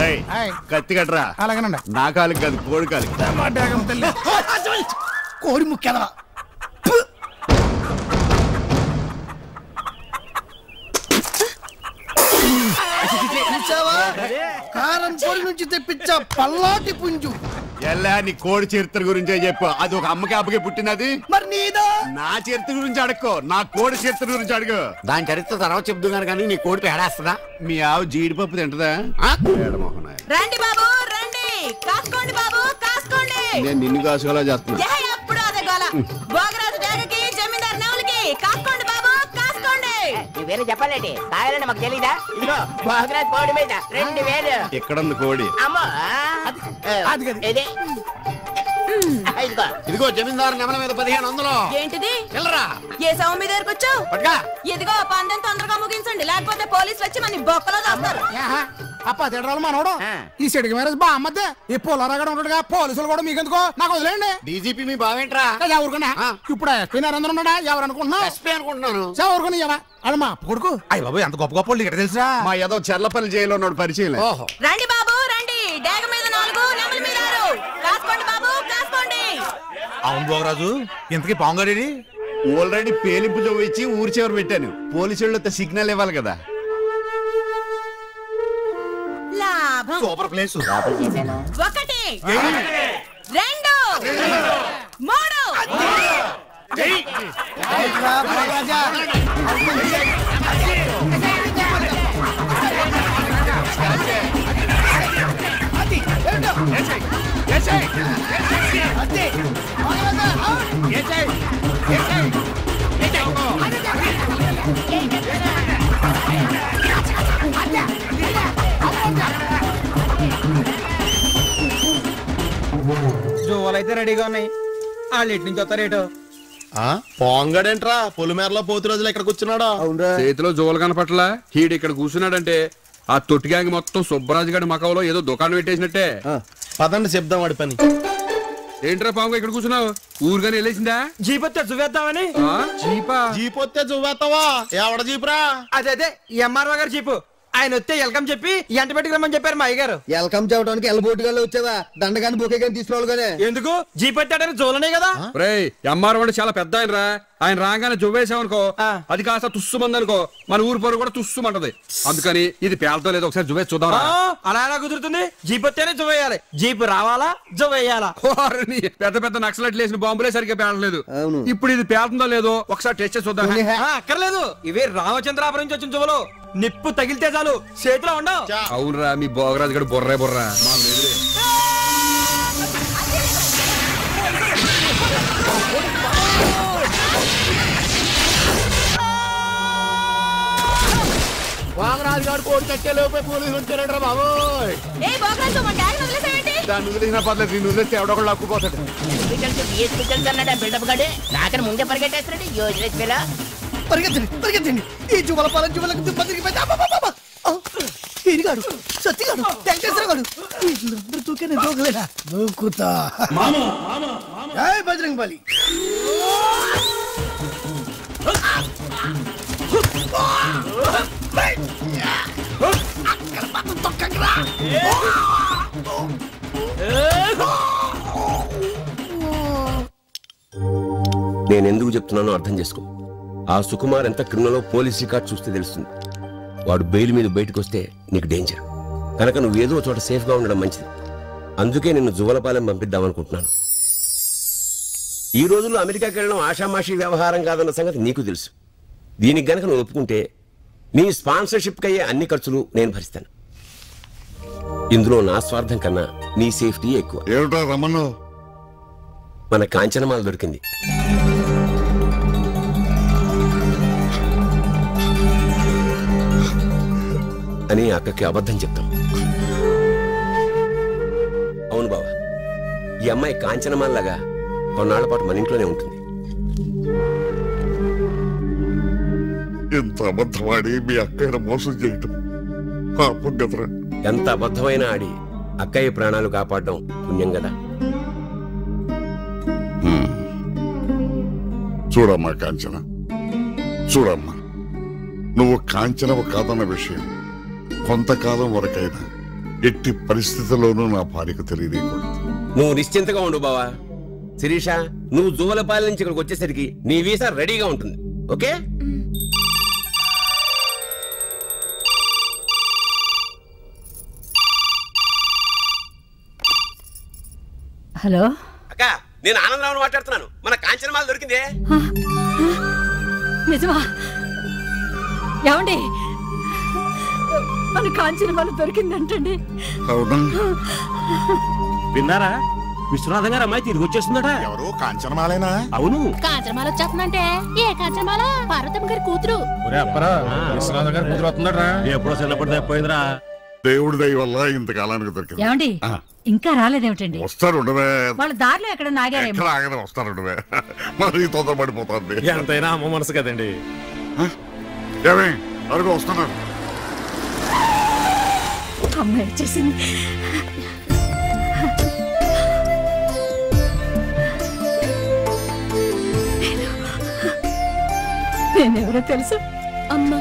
రేయ్, హాయ్. కత్తి కట్రా అలాగేనండి నా కాలికి కాదు కోడి కాలికి డాగం తల్లి కోడి ముక్కెదవా చూసావా కారం పొడి నుంచి తెప్పించా పల్లాటి పుంజు ఎల్లా నీ కోడి చరిత్ర గురించే చెప్పు అది ఒక అమ్మకి అబ్బకి పుట్టినది మరి నీదా నా చరిత్ర గురించి అడుక్కో నా కోడి చరిత్ర గురించి అడుగు దాని చరిత్ర తర్వాత చెప్తున్నాను కానీ నీ కోడి పేడేస్తుందా మీ ఆవు జీడిపప్పు తింటదా ఏడమోహన. రండి బాబు రండి కాసుకోండి బాబు కాసుకోండి నేను నిన్ను కాసుకోలా చేస్తున్నా ఏ ఎప్పుడు అదే గోల భోగరాజు డేగకి జమీందార్ నవలకి కాసుకోండి బాబు కాసుకోండి ఈ వేరే చెప్పాలండి కాయాలని మాకు తెలీదా ఇదిగో భోగరాజ్ కోడి మీద రెండు వేలు ఎక్కడుంది కోడి అమ్మో అది కాదు. ఇది ఇదిగో ఇదిగో జమీందారు నెమల మీద పదిహేను వందలు ఏంటిది వెళ్ళరా ఏ సౌ మీ దగ్గరకు వచ్చావు పట్టుగా ఇదిగో పందెం తొందరగా ముగించండి లేకపోతే పోలీసులు వచ్చి మన బొక్కలో దాస్తారు ఏహా, ఆ పదిహేడు మనోడు ఆ. ఈ సెడికి మ్యారేజ్ బామ్మద్దే ఈ పొలారాగడ ఉంటాడుగా పోలీసులు కూడా మీకెందుకో నాకు వదిలేండి డీజీపీ మీ బావేంట్రా ఎవరుకున్నా ఆ. ఇప్పుడు ఎస్పీ నరేంద్ర ఉన్నాడా ఎవరు అనుకుంటున్నా ఎస్పీ అనుకుంటున్నాను ఎవరుకుని అది మా అప్పు కొడుకు అయ్య బాబు ఎంత గొప్ప గొప్ప వాళ్ళు ఇక్కడ తెలుసా మా ఏదో చెర్లపల్లి జైల్లో ఉన్నాడు పరిచయం లేదు. ఓహో రండి బాబు రండి డేగ మీద నాలుగు నెమలి మీద ఆరు కాసుకోండి బాబు కాసుకోండి అవును భోగరాజు ఇంతకీ పాంగాడేడి ఆల్రెడీ పేలింపు చూపించి ఊరి చివరి పెట్టాను పోలీసు వాళ్ళు సిగ్నల్ ఇవ్వాలి కదా లాభం సూపర్ ప్లేస్ చేశాను ఒకటి రెండు మూడు జోలు అయితే రెడీగా ఉన్నాయి వాళ్ళు ఎటు నుంచి వస్తారేటో పోంగడేంట్రా పొలిమేరలో పోతు రోజులు ఇక్కడ కూర్చున్నాడా చేతిలో జోలు కనపట్ల హీడు ఇక్కడ కూర్చున్నాడంటే ఆ తొట్టి గ్యాంగ్ మొత్తం సుబ్బరాజు గారి మకంలో ఏదో దుకాణం పెట్టేసినట్టే పదండి చెప్దాం వాడి పని ఏంట్రా పాము ఇక్కడ కూర్చున్నావు ఊరుగానే వెళ్ళేసిందా జీప్ వస్తే చూవేద్దామని ఆ? జీపా జీప్ వస్తే చూవేస్తావా ఎవడ జీపురా అదే అదే ఎంఆర్ఓ గారు జీపు ఆయన వస్తే వెల్కమ్ చెప్పి ఎంట పెట్టుకురమ్మని చెప్పారు మా అయ్యగారు వెల్కమ్ చెప్పడానికి ఎల్లబోటుగా వచ్చావా దండగాని బొకే కానీ తీసుకురావాలిగానే ఎందుకు జీప్ పెట్టాడని జోలనే కదా రేయ్ ఎంఆర్ వాడు చాలా పెద్ద ఆయన రా ఆయన రాగానే జువ్వేసామనుకో ఆ. అది కాస్త తుస్సుమంది అనుకో మన ఊరు పొరు కూడా తుస్సుమంటది అందుకని ఇది పేలతో లేదో ఒకసారి జువ్వేసి చూద్దాం ఆ, అలా ఎలా కుదురుతుంది జీప్ వస్తేనే జువేయాలి జీప్ రావాలా జువేయాలా పెద్ద పెద్ద నక్సలెట్లు వేసిన బాంబులే సరిగ్గా పేలలేదు అవును. ఇప్పుడు ఇది పేలుతుందో లేదో ఒకసారి టెస్ట్ చేసి చూద్దాం ఆ, అక్కర్లేదు ఇవి రామచంద్రాపురం నుంచి వచ్చిన జువలు నిప్పు తగిలితే చాలు చేతిలో ఉండవు అవునరా మీ భోగరాజు గడు బొర్రే బొర్రా మాకు లేదులే. వామరాజు గారు కోడి కట్టే లోపే పోలీసులు వచ్చారంట్రా బాబోయ్ ఏ భోగరాజు మన డాడీ వదిలేసేయండి దాన్ని వదిలేసిన పర్లేదు నేను వదిలేస్తే ఎవడొకళ్ళు అక్కుపోతాడు హాస్పిటల్స్ బిఎస్పిటల్స్ అన్నాడు బిల్డప్ గాడు నాకని ముందే పరిగెట్టేస్తున్నాడు యోజన పిల్ల పరిగెత్తండి పరిగెత్తండి ఈ జువల పాలన జువలకు దిబ్బ తిరిగిపోయింది అబ్బబ్బబ్బబ్బ! ఆ, ఈడిగాడు సత్తిగాడు వెంకటేశ్వరగాడు వీళ్ళందరూ దూకే నేను దూకలేదా దూకుతా జై బజరంగ్ బలి నేను ఎందుకు చెప్తున్నానో అర్థం చేసుకో ఆ సుకుమార్ ఎంత క్రిమినలో పోలీస్ రికార్డ్ చూస్తే తెలుస్తుంది వాడు బెయిల్ మీద బయటకు వస్తే నీకు డేంజర్ కనుక నువ్వు ఏదో చోట సేఫ్గా ఉండడం మంచిది అందుకే నిన్ను జువలపాలెం పంపిద్దామనుకుంటున్నాను ఈ రోజుల్లో అమెరికాకి వెళ్ళడం ఆషామాషి వ్యవహారం కాదన్న సంగతి నీకు తెలుసు దీనికి గనక నువ్వు ఒప్పుకుంటే నీ స్పాన్సర్షిప్కి అయ్యే అన్ని ఖర్చులు నేను భరిస్తాను ఇందులో నా స్వార్థం కన్నా నీ సేఫ్టీ ఎక్కువ ఏమిటా రమ్మను మన కాంచనమాల దొరికింది అని అక్కకి అబద్ధం చెప్తాం అవును బావా ఈ అమ్మాయి కాంచనమాలలాగా కొన్నాళ్ల పాటు మన ఇంట్లోనే ఉంటుంది ఇంత అబద్ధమాడి మీ అక్కయ్య మోసం చేయటం పాపం కదరా ఎంత అబద్ధమైన ఆడి అక్కయ్య ప్రాణాలు కాపాడడం పుణ్యం కదా చూడమ్మా కాంచన చూడమ్మా నువ్వు కాంచనవ కాదన్న విషయం కొంతకాలం వరకైనా ఎట్టి పరిస్థితుల్లోనూ నా భార్యకు తెలియకూడదు నువ్వు నిశ్చింతగా ఉండు బావా శిరీష నువ్వు జువలపాలెం నుంచి ఇక్కడికి వచ్చేసరికి నీ వీసా రెడీగా ఉంటుంది ఓకే హలో అక్క నేను ఆనందరావు మాట్లాడుతున్నాను మన కాంచనమాల దొరికిందే నిజమా ఏమండి మన కాంచిన వాళ్ళు దొరికిందంటండి అవునా విన్నారా విశ్వనాథం గారు అమ్మాయి తిరిగి వచ్చేస్తుందట ఎవరు కాంచనమాలేనా అవును కాంచనమాల వచ్చేస్తుందంటే ఏ కాంచనమాల పార్వతమ్మ గారి కూతురు విశ్వనాథం గారు కూతురు వస్తుందట ఎప్పుడో చిన్నప్పుడు తప్పిపోయిందిరా దేవుడి దయ వల్ల ఇంతకాలానికి దొరికింది ఏమండి ఆ, ఇంకా రాలేదేమిటండి వస్తారు ఉండవే వాళ్ళ దారిలో ఎక్కడ నాగారేమో ఎక్కడ ఆగనే వస్తారు ఉండవే మరి తొందరపడిపోతుంది ఎంతైనా అమ్మ మనసు కదండి ఏమే అరుగు వస్తున్నారు అమ్మాయి వచ్చేసింది నేనెవరో తెలుసు అమ్మా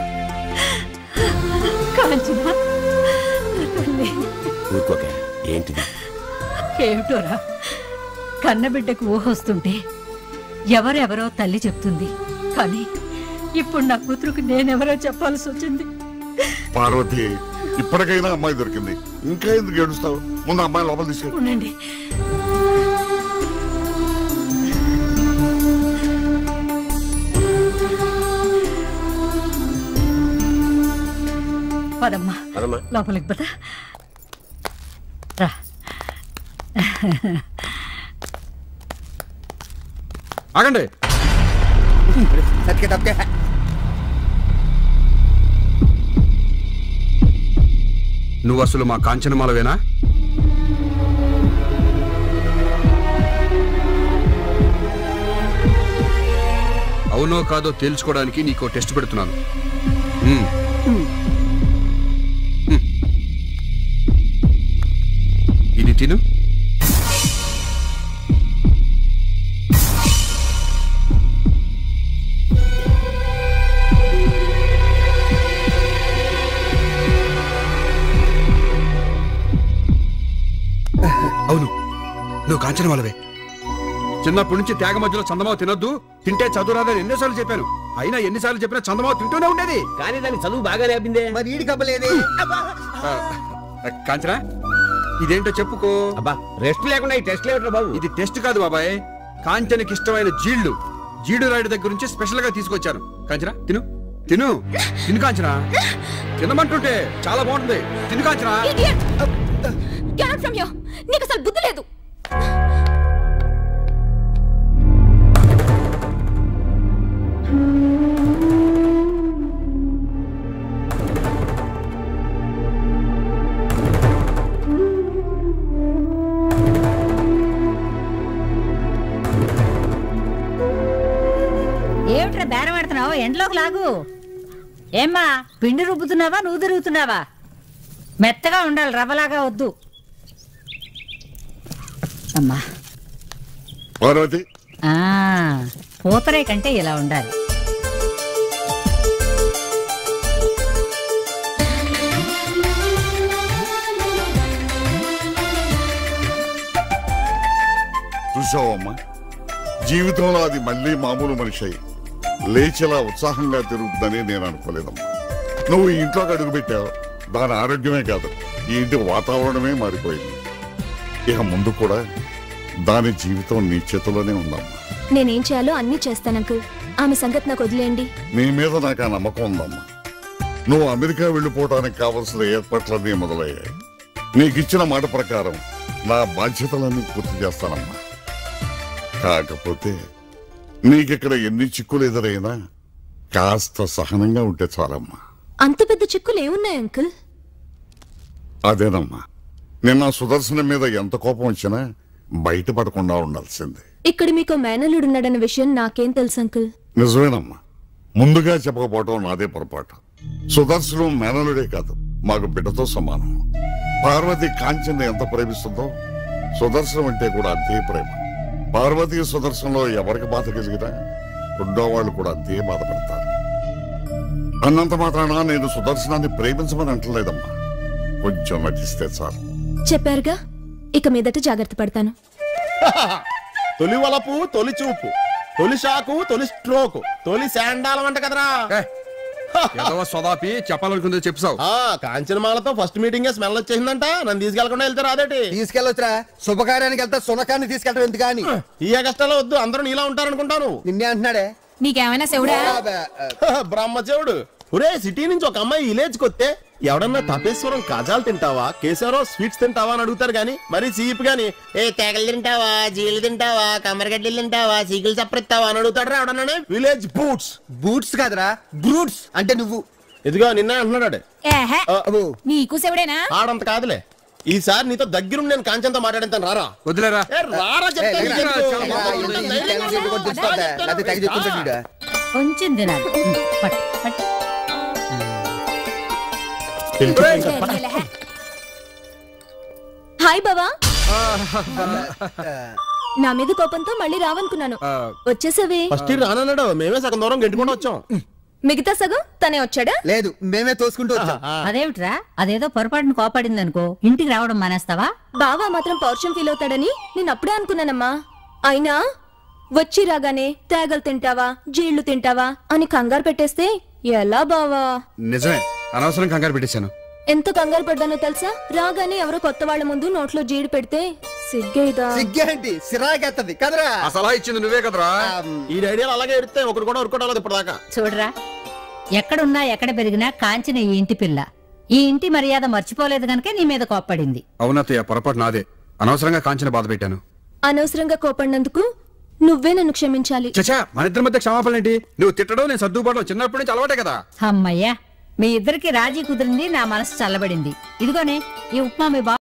కాంచన తల్లి. ఊరుకోకే ఏంటిది ఏమిటోరా కన్నబిడ్డకు ఊహ వస్తుంటే ఎవరెవరో తల్లి చెప్తుంది కానీ ఇప్పుడు నా కూతురుకు నేనెవరో చెప్పాల్సి వచ్చింది పార్వతి ఇప్పటికైనా అమ్మాయి దొరికింది ఇంకా ఎందుకు ఏడుస్తావు ముందు అమ్మాయి లోపల తీసుకెళ్ళి ఉండండి పదమ్మా పదమ్మా. లోపలికి పద రా ఆగండి నువ్వు అసలు మా కాంచనమాలవేనా అవునో కాదో తేల్చుకోవడానికి నీకో టెస్ట్ పెడుతున్నాను మ్మ్. మ్మ్. ఇది తిను అవును నువ్వు కాంచనమాలవే చిన్నప్పటి నుంచి త్యాగ మధ్యలో చందమావ తినొద్దు తింటే చదువురాదని ఎన్నోసార్లు చెప్పాను అయినా ఎన్నిసార్లు చెప్పినా చందమావ తింటూనే ఉండేది కానీ దాని చదువు బాగానే అబ్బిందే మరి ఈడి కబ్బలేదే ఆ, కాంచనా ఇదేంటో చెప్పుకో అబ్బా రెస్ట్ లేకుండా ఈ టెస్ట్ లేవట్రా బాబు ఇది టెస్ట్ కాదు బాబాయ్ కాంచనకి ఇష్టమైన జీళ్లు జీడు రాయుడు దగ్గర నుంచి స్పెషల్ గా తీసుకొచ్చాను కాంచనా తిను తిను తిను కాంచనా తినమంటుంటే చాలా బాగుంటుంది తిను Kanchana Get out from here! నీకు అసలు బుద్ధి లేదు ఏమిట్రా బేరం ఆడుతున్నావు ఎండలోకి లాగు ఏమ్మా పిండి రుబ్బుతున్నావా నువ్వు తిరుగుతున్నావా మెత్తగా ఉండాలి రవ్వలాగా వద్దు అమ్మా పార్వతి ఆ, పూతరే కంటే ఇలా ఉండాలి చూసావమ్మా జీవితంలో అది మళ్ళీ మామూలు మనిషి అయి లేచేలా ఉత్సాహంగా తిరుగుతుందని నేను అనుకోలేదమ్మా నువ్వు ఈ ఇంట్లోకి అడుగు పెట్టావు దాని ఆరోగ్యమే కాదు ఈ ఇంటి వాతావరణమే మారిపోయింది ఇక ముందు కూడా దాని జీవితం నీ చేతిలోనే ఉందమ్మా నేనేం చేయాలో అన్నీ చేస్తాను అంకుల్ ఆమె సంగతి నాకు వదిలేయండి నీ మీద నాకు ఆ నమ్మకం ఉందమ్మా నువ్వు అమెరికా వెళ్ళిపోవడానికి కావలసిన ఏర్పాట్లన్నీ మొదలయ్యాయి నీకు ఇచ్చిన మాట ప్రకారం నా బాధ్యతలన్నీ పూర్తి చేస్తానమ్మా కాకపోతే నీకిక్కడ ఎన్ని చిక్కులు ఎదురైనా కాస్త సహనంగా ఉంటే చాలమ్మా అంత పెద్ద చిక్కులు ఏమున్నాయి అంకుల్ అదేనమ్మా నిన్న సుదర్శనం మీద ఎంత కోపం వచ్చినా బయటపడకుండా ఉండాల్సింది ఇక్కడ మీకు మేనలుడున్నాడన్న విషయం నాకేం తెలుసు అంకుల్ నిజమేనమ్మా ముందుగా చెప్పకపోవటం నాదే పొరపాటు సుదర్శనం మేనలుడే కాదు మాకు బిడ్డతో సమానం పార్వతి కాంచన్ ఎంత ప్రేమిస్తుందో సుదర్శనం అంటే కూడా అంతే ప్రేమ పార్వతీ సుదర్శనంలో ఎవరికి బాధ కలిగినా రెండో వాళ్ళు కూడా అంతే బాధపడతారు అన్నంత మాత్రాన నేను సుదర్శనాన్ని ప్రేమించమని అంటలేదమ్మా కొంచెం నటిస్తే చాలు చెప్పారుగా ఇక మీదట జాగ్రత్త పడతాను తొలి వలపు తొలి చూపు తొలి షాకు తొలి స్ట్రోక్ తొలి శాండాలం అంట కదరా ఏదో సోదాపి చెప్పాలనుకుందో చెప్తావు ఆ కాంచనమాలతో ఫస్ట్ మీటింగ్ స్మెల్ వచ్చేసిందంట నన్ను తీసుకెళ్లకుండా వెళ్తారు అదేటి తీసుకెళ్ళొచ్చురా శుభకార్యానికి వెళ్తా సునకాన్ని తీసుకెళ్ళడం ఎందుకు కానీ ఈ కష్టాలు వద్దు అందరూ నీలా ఉంటారనుకుంటాను నిన్నే అంటున్నాడే నీకేమైనా శివుడా బ్రహ్మచేవుడు ఒరే సిటీ నుంచి ఒక అమ్మాయి విలేజ్ కొత్తే ఎవడన్నా తపేశ్వరం కాజాలు తింటావా కేశవరావు స్వీట్స్ తింటావా అని అడుగుతారు గాని మరి చీప్ గాని ఏ తేగలు తింటావా జీలు తింటావా కమ్మరిగడ్డలు తింటావా సీకులు చప్పరిస్తావా అని అడుగుతాడు రా ఎవడన్నా విలేజ్ బూట్స్ బూట్స్ కాదురా బ్రూట్స్ అంటే నువ్వు ఇదిగో నిన్న అంటున్నాడు ఏహే నీకు శివుడేనా ఆడంత కాదులే ఈసారి నీతో దగ్గరుండి నేను కాంచంతో మాట్లాడతాను రారా వదిలేరా ఏ, రారా చెప్తే ఏ, నీకెందుకు? లేకపోతే తెగ చెప్పుకుంటాడు ఈడ. కొంచెం తినాలి ఉమ్, పట్టు, పట్టు. హాయ్ బావా నా మీద కోపంతో మళ్ళీ రావనుకున్నాను వచ్చేసావే ఫస్ట్ ఇయర్ రానన్నాడు మేమే సగం దూరం గెంటుకుండా వచ్చాం మిగతా సగం తనే వచ్చాడా లేదు మేమే తోసుకుంటూ వచ్చాం అదేమిట్రా అదేదో పొరపాటును కోపడింది అనుకో ఇంటికి రావడం మానేస్తావా బావా మాత్రం పౌరుషం ఫీల్ అవుతాడని నేను అప్పుడే అనుకున్నానమ్మా అయినా వచ్చి రాగానే తేగలు తింటావా జీళ్లు తింటావా అని కంగారు పెట్టేస్తే ఎలా బావా నిజమే అనవసరం కంగారు పెట్టేశాను ఎంత కంగారు పడ్డానో తెలుసా రాగానే ఎవరో కొత్త వాళ్ళ ముందు నోట్లో జీడి పెడితే సిగ్గేదా సిగ్గేంటి సిరాకెత్తది కదరా ఆ సలహా ఇచ్చింది నువ్వే కదరా ఈ ఐడియాలు అలాగే ఎడితే ఒకటి కూడా వర్కౌట్ అవ్వదు ఇప్పటిదాకా చూడరా ఎక్కడున్నా ఎక్కడ పెరిగినా కాంచిన ఈ ఇంటి పిల్ల ఈ ఇంటి మర్యాద మర్చిపోలేదు గనక నీ మీద కోప్పడింది అవునత్తయ్య పొరపాటు నాదే అనవసరంగా కాంచన బాధ పెట్టాను అనవసరంగా కోపడినందుకు నువ్వే నన్ను క్షమించాలి చచా మన ఇద్దరి మధ్య క్షమాపణ ఏంటి నువ్వు తిట్టడం నేను సర్దుబాటు చిన్నప్పటి నుంచి అలవాటే కదా అమ్మయ్యా మీ ఇద్దరికి రాజీ కుదిరింది నా మనసు చల్లబడింది ఇదిగోనే ఈ ఉప్మా మీ బాబు